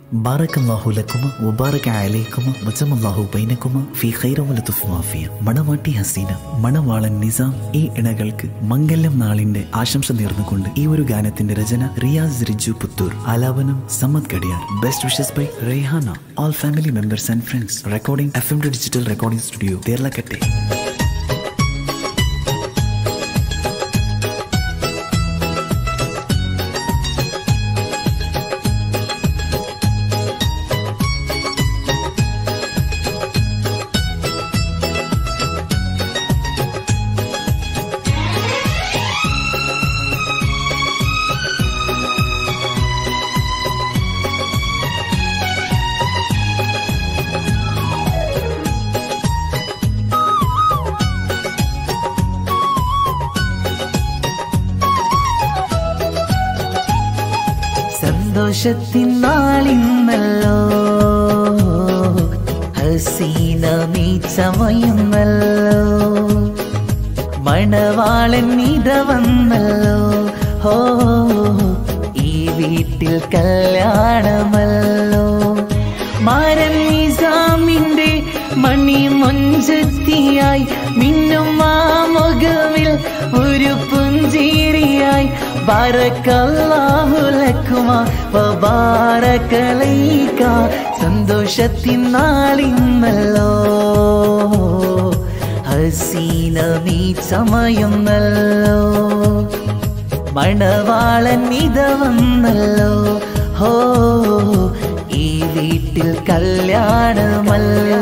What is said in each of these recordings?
ബാറക്കല്ലാഹു ലക്കുമ വബാറക അലൈക്കുമ വജമല്ലാഹു ബൈനക്കുമ ഫീ ഖൈറ വലതുഫ് മാഫിയ മണവാട്ടി ഹസീന മണവാളൻ നിസാം ഈ ഇണകൾക്ക് മംഗല്യം നാളിന്റെ ആശംസ നേർന്നുകൊണ്ട് ഈ ഒരു ഗാനത്തിന്റെ രചന റിയാസ് റിജു പുത്തൂർ ആലാപനം സമ്മത് ഗഡിയാർ best wishes by Raihana all family members and friends recording F M digital recording studio തേർലക്കട്ടെ സന്തോഷത്തിൻ നാളിന്നല്ലോ ഹസീന നീ ചമയുന്നല്ലോ മണവാളൻ ഇത വന്നല്ലോ ഹോ ഈ വീട്ടിൽ കല്യാണമല്ലോ മാരൻ നിസാമിന്റെ മണി മൊഞ്ചത്തിയായി മിന്നും ആ മുഖവിൽ ഒരു പുഞ്ചിരിയായി ബാരക്കല്ലാഹുലക്കുമ ബാരക്കലൈക സന്തോഷത്തിൻ നാളിന്നല്ലോ ഹസീന നീ സമയുന്നല്ലോ മണവാളൻ ഇത വന്നല്ലോ ഹോ ഈ വീട്ടിൽ കല്യാണമല്ലോ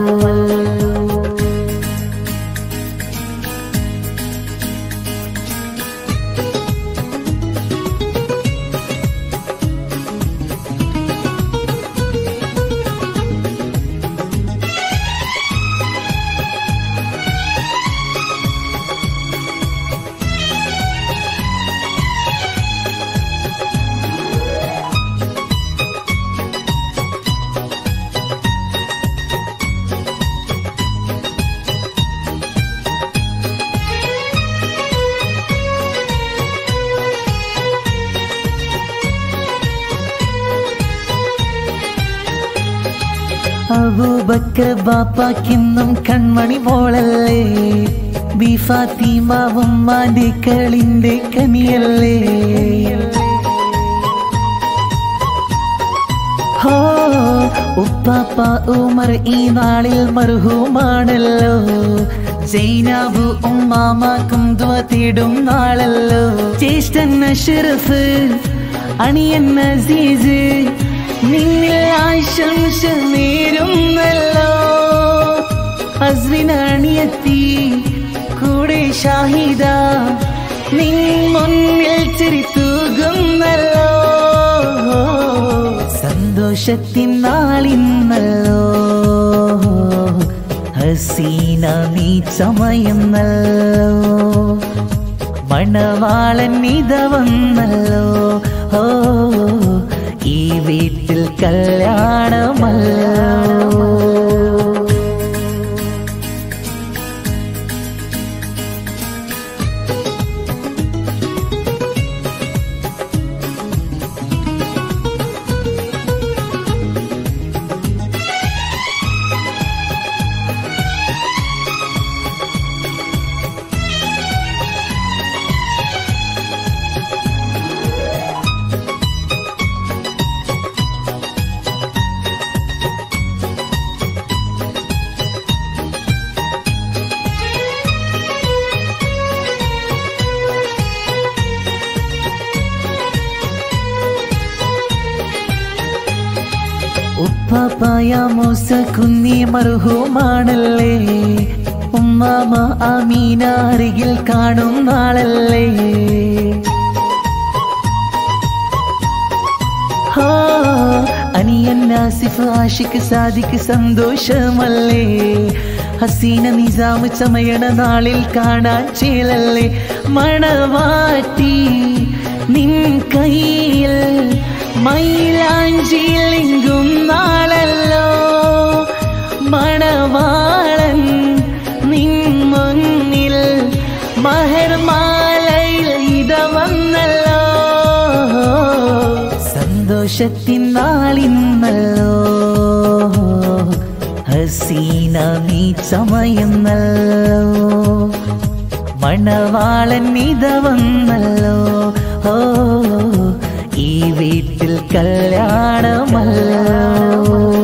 അബൂബക്കർ ബാപ്പാക്കിന്നും കൺമണി മോളല്ലേ ബി ഫാത്തിമ ഉമ്മാന്റെ കളിന്റെ കനിയല്ലേ ഹോ ഉപ്പാപ്പ ഉമർ ഈ നാളിൽ മർഹൂമാണല്ലോ ജൈനാബു ഉമ്മാമാക്കും ദ്വ തേടും നാളല്ലോ ജ്യേഷ്ഠൻ അഷറഫ് അണിയൻ അസീസ് നിന്നിൽ ആശംസ നേരുന്നല്ലോ അസ്വിനണിയെത്തി കൂടെ ഷാഹിദ നിൻ മുന്നിൽ ചിരി തൂകുന്നല്ലോ സന്തോഷത്തിൻ നാളിന്നല്ലോ ഹസീന നീ ചമയുന്നല്ലോ മണവാളൻ ഇത വന്നല്ലോ ഓ ഈ വീട്ടിൽ കല്യാണമല്ലോ ഉപ്പാപ്പായ മൂസ കുന്നി മർഹൂമാണല്ലേ ഉമ്മാമ അമീന അരികിൽ കാണും നാളല്ലേ ഹോ അനിയൻ നാസിഫ് ആഷിക്ക് സാദിക്ക് സന്തോഷമല്ലേ ഹസീന നിസാമ് ചമയണ നാളിൽ കാണാൻ ചേലല്ലേ മണവാട്ടി നിൻ കയ്യിൽ മൈലാഞ്ചിയിലെങ്കും നാളല്ലോ മണവാളൻ നിൻ മുന്നിൽ മഹർമാലയിൽ ഇത വന്നല്ലോ സന്തോഷത്തിൻ നാളിന്ന നീ ചമയുന്നല്ലോ മണവാളൻ ഇത വന്നല്ലോ ഓ ഈ വീട്ടിൽ കല്യാണമല്ലോ